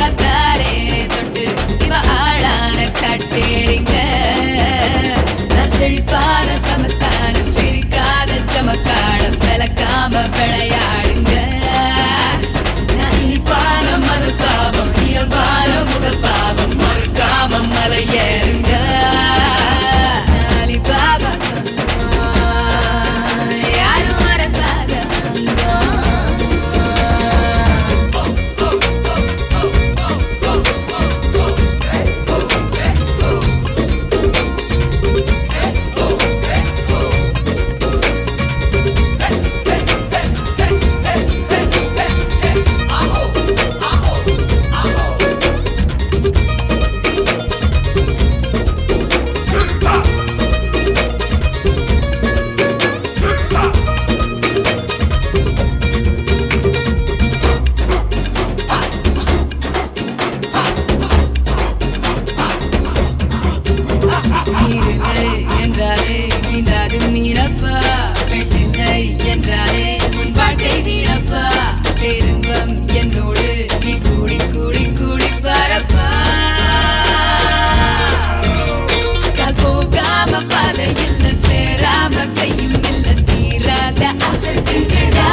பார்த்தாரே தொட்டு இவ ஆளான காட்டேரிங்க நான் செழிப்பான சமஸ்தானம் பிரிக்காத சமக்காலம் விளக்காம விளையாடுங்க நான் இனிப்பான மனஸ்தாபம் இயல்பான முதல் பாவம் மறுக்காம மலையேறுங்க நாளி பாபா யாரும் அரசாக நீரில்லை என்றாலே நீந்தாது மீனப்பா பெண்ணில்லை என்றாலே உன் வாழ்க்கை வீணப்பா பேரும்பம் என்னோடு நீ கூடி கூடி கூடி பாரப்பா கால் போகாம பாதை இல்ல சேராம கையும் இல்ல தீராத அசத்துங்கடா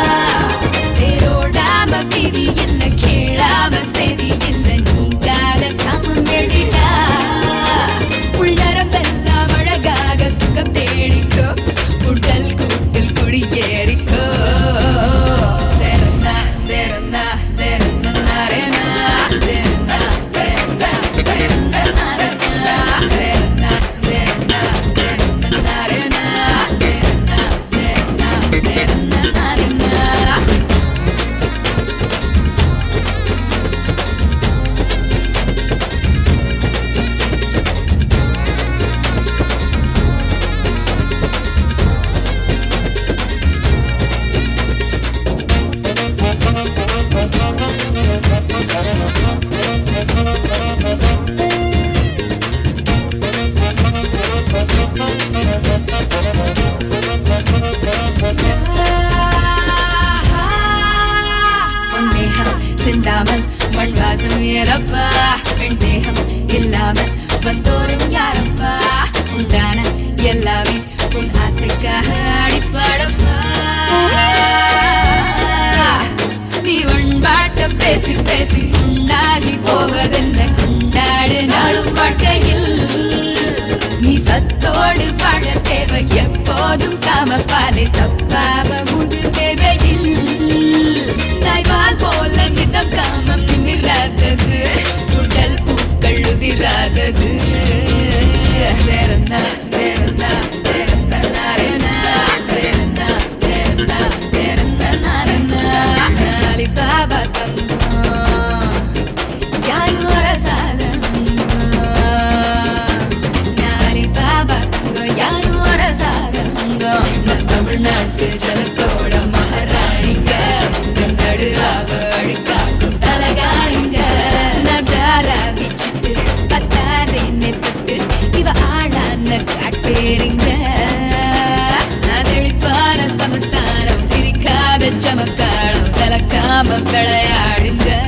தேரோடாம விதி இல்ல கேளாம செதி இல்ல நீங்காத காமம் எழிடா உள்ளரம்பெல்லாம் அழகாக சுகம் தேடிக்கோ உடல் கூட்டில் குடியேறிக்கோ தேரன்னா தேரன்னா தேரன்னா நாரேனா தேரன்னா தேரன்னா தேரன்னா நாரேனா தேரன்னா தேரன்னா தேரன்னா நாரேனா தேரன்னா தேரன்னா தேரன்னா நாரேனா பொன்னேகம் சிந்தாமல் மண் வாசம் ஏறப்பா பெண் தேகம் இல்லாமல் வந்தோரும் யாரப்பா உண்டான எல்லாமே உன் ஆசைக்காக அடிப்பாடப்பா நீ உண்பாட்டம் பேசி பேசி உண்டாகி போவதென்ன கொண்டாடு நாளும் வாழ்க்கையில் நீ சத்தோடு வாழ தேவை எப்போதும் காம பாலை தப்பாவ முது தேவையில் நாய்வால் போல நிதம் காமம் நிமிராதது உடல் பூக்கள் உதிராதது வேறென்ன வேறென்ன வேறென்ன நாரேனா வேறென்ன வேறென்ன வேறென்ன நாரேனா நாளி பாபா தங்கம் யாரும் அரசாத நாளி பாபா தங்கம் யாரும் அரசாத நான் தமிழ்நாட்டு ஜனத்தோட மகாராணிங்க உங்க நடுராவ அழிக்காக்கும் தலகாணிங்க நகாரா வச்சுட்டு பத்தாரை நெத்துட்டு இவ ஆளான காட்டேரிங்க நான் செழிப்பான சமஸ்தானம் பிரிக்காத சமக்காலம் விளக்காம விளையாடுங்க